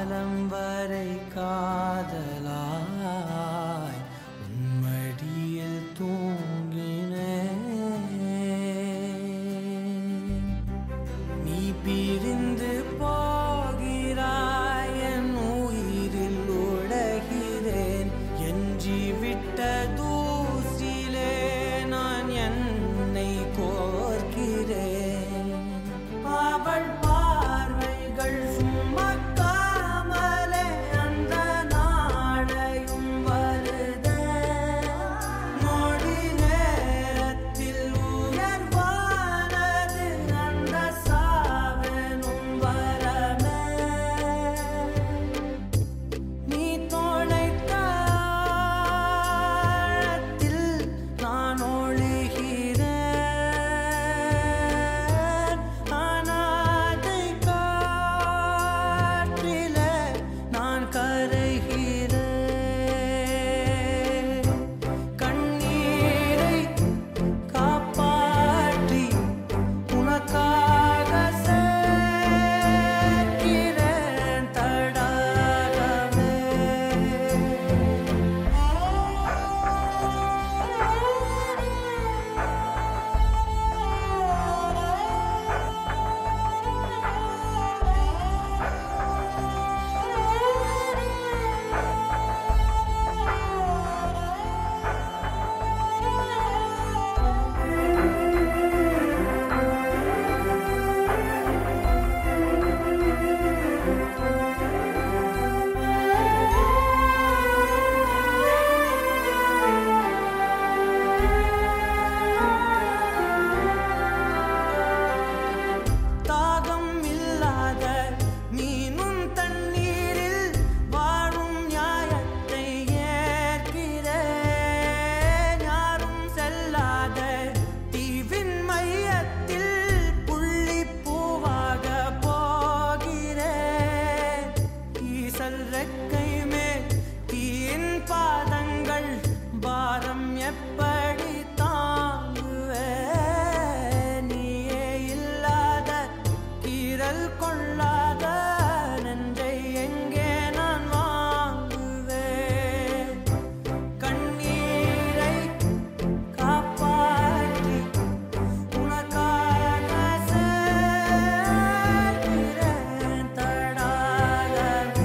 காலம் வரை காதலாய் உன்மடியில் தூங்கினேன் நீ பிரிந்து போகிறாய் என் உயிரில் உடைகிறேன் எஞ்சி விட்ட தூசிலே நான் என்னை கோர்க்கிறேன் அவள் பார்வைகள் சுமக்காமலே அந்த நாளையும் வருதே நொடி நேரத்தில் உயர்வானது அந்த சாவெனும் வரமே நீ தொலைத்த ஆழத்தில் நான் ஒழுகிறேன் அனாதை காற்றிலே நான் கரைகிறேன் கண்ணீரை காப்பாற்றி உனக்காக சேர்க்கிறேன் தடாகமே தாகம் இல்லாத மீனும் தண்ணீரில் வாழும் நியாயத்தை ஏற்கிறேன் யாரும் செல்லாத தீவின் மையத்தில் புள்ளி பூவாக போகிறேன் ஈசல் ரெக்கை மேல் தீயின் பாதங்கள் பாரம் எப்படி தாங்குவே நீயே இல்லாத கீரல் கொள்ளாத நெஞ்சை எங்கே நான் வாங்குவேன் கண்ணீரை காப்பாற்றி உனக்காக சேர்க்கிறேன் தடாகமே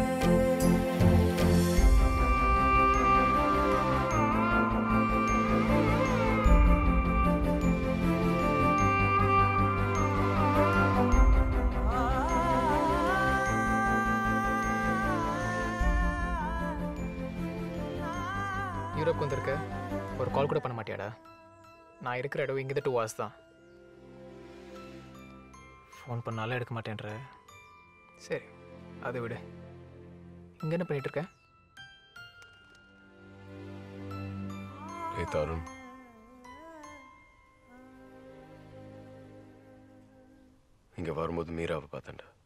யூரோப் வந்திருக்க ஒரு கால் கூட பண்ண மாட்டியாடா நான் இருக்கிற இடம் இங்கே டூ வாஸ் தான் ஃபோன் பண்ணாலும் எடுக்க மாட்டேன்ற சரி அதை விடு இங்கே என்ன பண்ணிட்டு இருக்க ஏய் தருண் இங்க வரும்போது மீராவை பார்த்தேன்டா